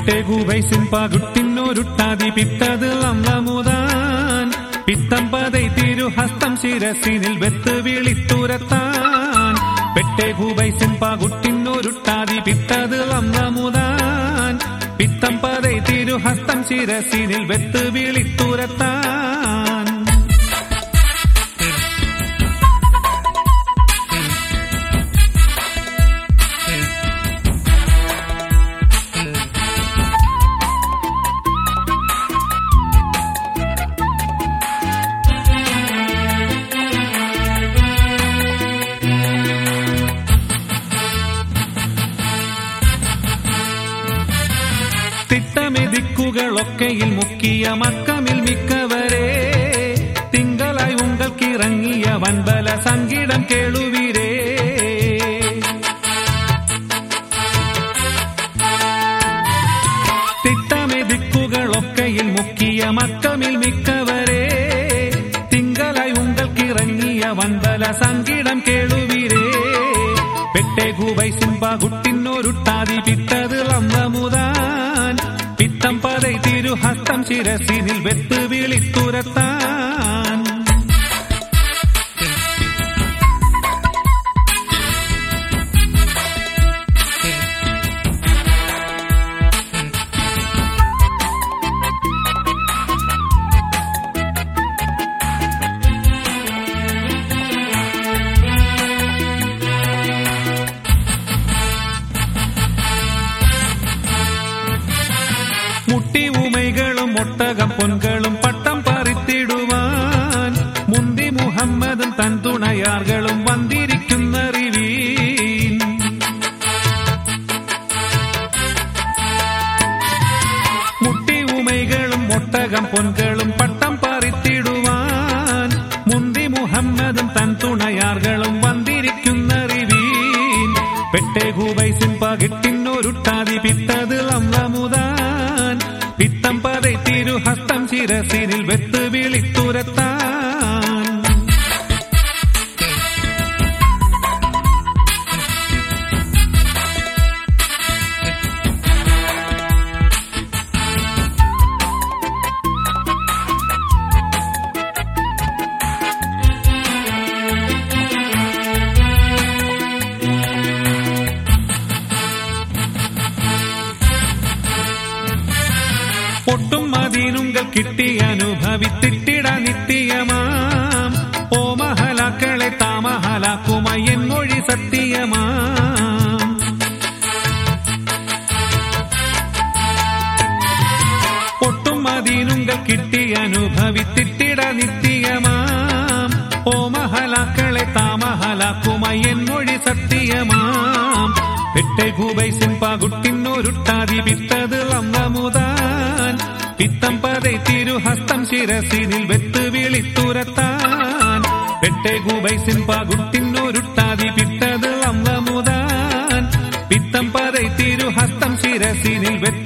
പെട്ടേകൂവൈസിൻ പകുട്ടിന്നൊരുട്ടാതി പിത്തത് അമ്മമുതാൻ പിത്തം പതൈ തിരുഹസ്തം ശിരസിനിൽ വെത്ത് വിളിത്തുരത്താൻ പെട്ടേകൂവൈസിൻ പകുട്ടിന്നൊരുട്ടാതി പിത്തത് അമ്മമുതാൻ പിത്തം പതൈ തിരുഹസ്തം ശിരസിനിൽ വെത്ത് വിളിത്തുരത്താൻ തിട്ടമെതിക്കുകളൊക്കെയിൽ മുക്കിയ മക്കമിൽ മിക്കവരെ തിങ്കളായി ഉങ്കൾക്കിറങ്ങിയ വൻബല സംഗീതം കേളുവിരേ തിട്ടമെതിക്കുകളൊക്കെയിൽ മുക്കിയ മക്കമിൽ മിക്കവരെ തിങ്കളായി ഉങ്കൾക്കിറങ്ങിയ വൻബല സംഗീതം കേളുവിരേ പെട്ടെ കൂവൈസിൻ പകുട്ടിന്നൊരുട്ടാതി പിത്തത് ലംബമുതാൻ പിത്തം പതൈ തിരുഹസ്തം ശിരസിനിൽ വെത്ത് വിളിത്തുരത്താൻ മുട്ടി ഉമൈകളും ഒട്ടകം പൊൻകളും പട്ടം പറിത്തിടുവാൻ മുന്തി മുഹമ്മദും തൻ തുണയാർകളും വന്നിരിക്കുന്നറിവീൻ മുട്ടി ഉമൈകളും ഒട്ടകം പൊൻകളും പട്ടം പറിത്തിടുവാൻ മുന്തി മുഹമ്മദും തൻ തുണയാർകളും വന്നിരിക്കുന്നറിവീൻ പെട്ടെ ഹൂബൈസിൻ പകിട്ടിന്നൊരുട്ടാതി പിത്തത് അമ്മമുതാൻ പിത്തം പതൈ തിരുഹസ്തം ശിരസിനിൽ വെത്ത് വിളിത്തുരത്താൻ ഒട്ടും മദീനുങ്കൾ കിട്ടി അനുഭവിത്തിട്ടിട നിത്യമാം ഓ മഹലാക്കളെ താമഹലാക്കുമായി എൻ മൊഴി സത്യമാം ഒട്ടും മദീനുങ്കൾ കിട്ടി അനുഭവിത്തിട്ടിട നിത്യമാം ഓ മഹലാക്കളെ താമഹലാക്കുമായി എൻ മൊഴി സത്യമാം പെട്ടെ ഭൂപൈസിൻ പകുട്ടിന്നൊരുട്ടാതി പിത്തത് അമ്മമുതാൻ പിത്തം പതൈ തിരുഹസ്തം ശിരസിനിൽ വെത്ത് വിളിത്തുരത്താൻ പെട്ടെ ഭൂപൈസിൻ പകുട്ടിന്നൊരുട്ടാതി പിത്തത് അമ്മമുതാൻ പിത്തം പതൈ തിരുഹസ്തം ശിരസിനിൽ വെത്ത്